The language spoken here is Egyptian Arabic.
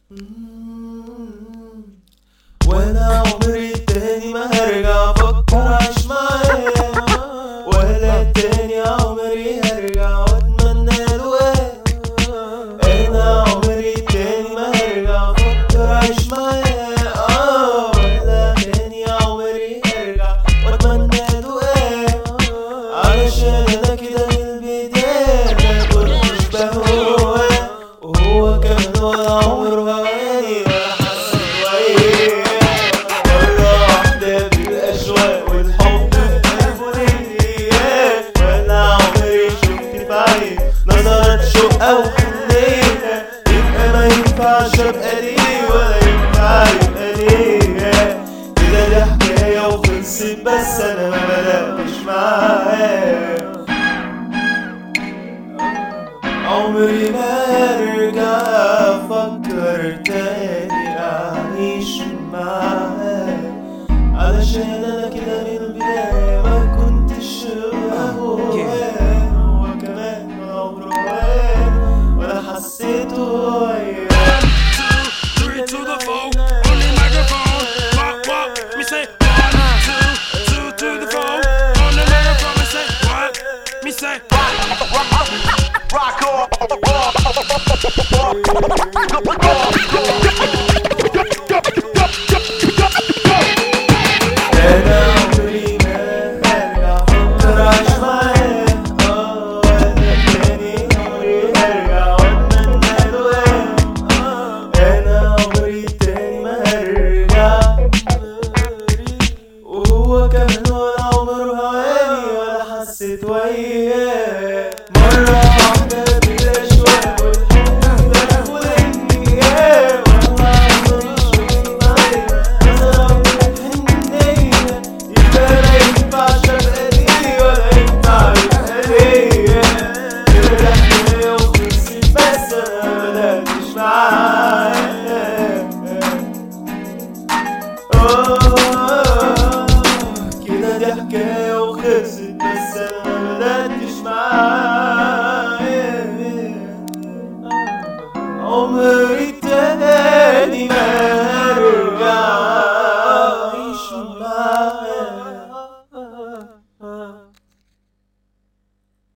وانا عمري التاني ما هرجع افكر اعيش معاه ولا التاني عمري هرجع واتمنى له ايه انا عمري التاني ما هرجع افكر اعيش معاه اه ولا تاني عمري هرجع واتمنى له ايه علشان انا كده من البداية كنت بهواه وهو كمان ولا عمره هواني ولا حس بوعيه مرة واحدة بالأشواق والحب الأولية ولا عمري شفت بعيد نظرة شوق أو حنية يبقى ما ينفعش أبقى ليه ولا ينفع يبقى ليه كده دي حكاية وخلصت بس أنا ما بدأتش معاه عمري ما ارجع افكر تاني اعيش معاه علشان انا كده من البداية ما كنتش هواه هو كمان ولا عمره هواه ولا حسيته وياه Three to the four, on the microphone. What, what? Me say one, two, two to the four, on the microphone. Me say what? Me say انا عمري ما هرجع افكر اعيش معاه اه ولا تاني عمري هرجع واتمنى له ايه انا عمري تاني ما هرجع وهو كمان ولا عمره هواني ولا حسيت وياه مرة واحدة بالأشواق والحب الأولاني والله عمري شفت معايا نظرة حنية يبقى ما ينفعش أبقى ليه ولا ينفع يبقى ليا كده حكاية وخلصت بس أنا مبدأتش معاه آه، كده دي حكاية وخلصت بس أنا ما بدأتش معاه عمري التاني ما هرجع